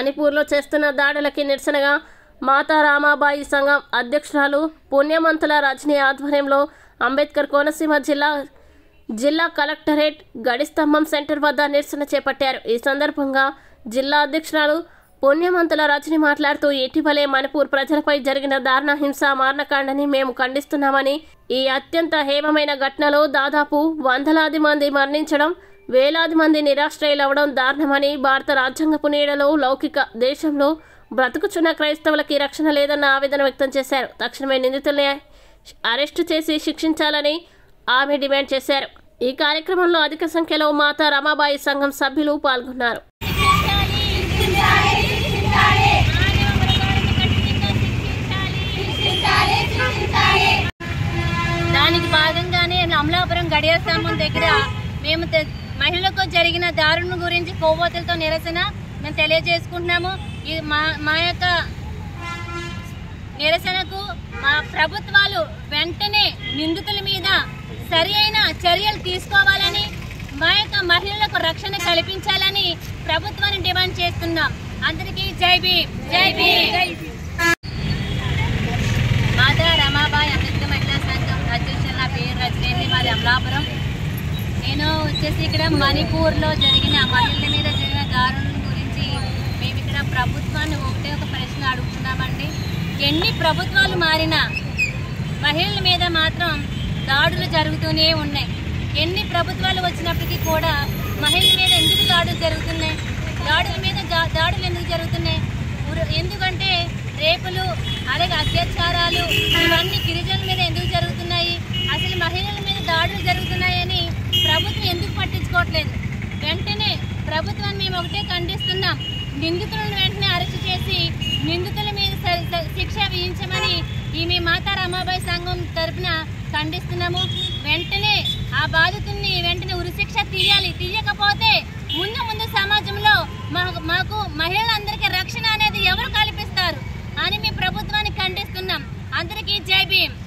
మణిపూర్లో చేస్తున్న దాడులకి నిరసనగా మాతా రామాబాయి సంఘం అధ్యక్షురాలు పుణ్యమంతుల రజనీ ఆధ్వర్యంలో అంబేద్కర్ కోనసీమ జిల్లా జిల్లా కలెక్టరేట్ గడిస్తంభం సెంటర్ వద్ద నిరసన చేపట్టారు ఈ సందర్భంగా జిల్లా అధ్యక్షురాలు పుణ్యమంతుల రజని మాట్లాడుతూ ఇటీవలే మణిపూర్ ప్రజలపై జరిగిన దారుణ హింస మారణకాండని మేము ఖండిస్తున్నామని ఈ అత్యంత హేమమైన ఘటనలో దాదాపు వందలాది మంది మరణించడం వేలాది మంది నిరాశ్రయులవడం దారుణమని భారత రాజ్యాంగపు నీడలో లౌకిక దేశంలో బ్రతుకుచున్న క్రైస్తవులకి రక్షణ లేదన్న ఆవేదన వ్యక్తం చేశారు తక్షణమే నిందితుల్ని అరెస్టు చేసి శిక్షించాలని ఆమె డిమాండ్ చేశారు ఈ కార్యక్రమంలో అధిక సంఖ్యలో మాతా రమాబాయి సంఘం సభ్యులు పాల్గొన్నారు దానికి భాగంగానే అమలాపురం గడియార స్తంభం దగ్గర మేము తె- మహిళలకు జరిగిన దారుణం గురించి కొవ్వొత్తులతో నిరసన మేము తెలియజేసుకుంటున్నాము ఇది మా మా యొక్క నిరసనకు మా ప్రభుత్వాలు వెంటనే నిందితుల మీద సరి అయిన చర్యలు తీసుకోవాలని మా యొక్క మహిళలకు రక్షణ కల్పించాలని ప్రభుత్వాన్ని డిమాండ్ చేస్తున్నాం అందరికీ జై భీమ్ జై భీమ్ మాతా రమాబాయి అంబేద్కర్ మహిళా సంఘం అధ్యక్షులు నా పేరు రజనేంద్రి మాది అమలాపురం నేను వచ్చేసి ఇక్కడ మణిపూర్లో జరిగిన మహిళల మీద జరిగిన దారుణం గురించి మేము ఇక్కడ ప్రభుత్వాన్ని ఒకటే ఒక ప్రశ్న అడుగుతున్నామండి ఎన్ని ప్రభుత్వాలు మారినా మహిళల మీద మాత్రం దాడులు జరుగుతూనే ఉన్నాయి ఎన్ని ప్రభుత్వాలు వచ్చినప్పటికీ కూడా మహిళల మీద ఎందుకు దాడులు జరుగుతున్నాయి దాడుల మీద జా- దాడులు ఎందుకు జరుగుతున్నాయి ఉరు- ఎందుకంటే రేపులు అలాగే అత్యాచారాలు ఇవన్నీ గిరిజనుల మీద ఎందుకు జరుగుతున్నాయి అసలు మహిళల మీద దాడులు జరుగుతున్నాయని ప్రభుత్వం ఎందుకు పట్టించుకోవట్లేదు వెంటనే ప్రభుత్వాన్ని మేము ఒకటే ఖండిస్తున్నాం నిందితులను వెంటనే అరెస్ట్ చేసి నిందితుల మీద స- స- శిక్ష విధించమని ఈ మీ మాతా రమాబాయి సంఘం తరపున ఖండిస్తున్నాము వెంటనే ఆ బాధితుల్ని వెంటనే ఉరిశిక్ష తీయాలి తీయకపోతే ముందు ముందు సమాజంలో మాకు మాకు మహిళలందరికీ రక్షణ అనేది ఎవరు కల్పిస్తారు అని మీ ప్రభుత్వాన్ని ఖండిస్తున్నాం అందరికీ జై భీమ్